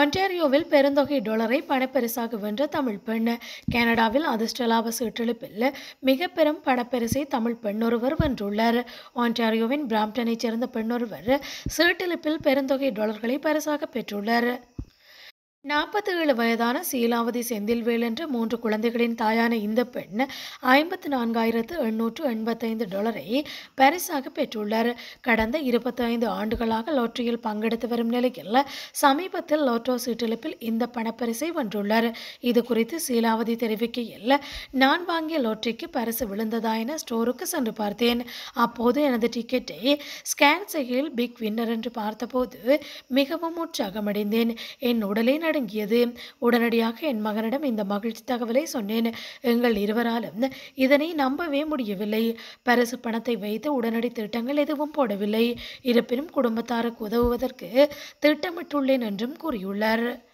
ஆன்டாரியோவில் பெருந்தொகை டாலரை பணப்பரிசாக வென்ற தமிழ் பெண் கனடாவில் அதிர்ஷ்ட லாப சீட்டெழுப்பில் மிக பெரும் பணப்பரிசை தமிழ் பெண் ஒருவர் வென்றுள்ளார் ஆன்டாரியோவின் பிராம்டனைச் சேர்ந்த பெண்ணொருவர் சீட்டெழுப்பில் பெருந்தொகை டாலர்களை பரிசாக பெற்றுள்ளார் நாற்பத்தி ஏழு வயதான சீலாவதி செந்தில்வேல் என்ற மூன்று குழந்தைகளின் தாயான இந்த பெண் ஐம்பத்து நான்காயிரத்து எண்ணூற்று எண்பத்தைந்து டாலரை பரிசாக பெற்றுள்ளார் கடந்த இருபத்தைந்து ஆண்டுகளாக லாட்டரியில் பங்கெடுத்து வரும் நிலையில் சமீபத்தில் லாட்டோ சீட்டெழுப்பில் இந்த பணப்பரிசை வென்றுள்ளார் இது குறித்து சீலாவதி தெரிவிக்கையில் நான் வாங்கிய லாட்டரிக்கு பரிசு விழுந்ததா என ஸ்டோருக்கு சென்று பார்த்தேன் அப்போது எனது டிக்கெட்டை ஸ்கேன் செய்கையில் பிக் வின்னர் என்று பார்த்தபோது மிகவும் உற்சாகமடைந்தேன் என் உடலை நடுங்கியது உடனடியாக என் மகனிடம் இந்த மகிழ்ச்சி தகவலை சொன்னேன் எங்கள் இருவராலும் இதனை நம்பவே முடியவில்லை பரிசு பணத்தை வைத்து உடனடி திட்டங்கள் எதுவும் போடவில்லை இருப்பினும் குடும்பத்தாருக்கு உதவுவதற்கு திட்டமிட்டுள்ளேன் என்றும் கூறியுள்ளார்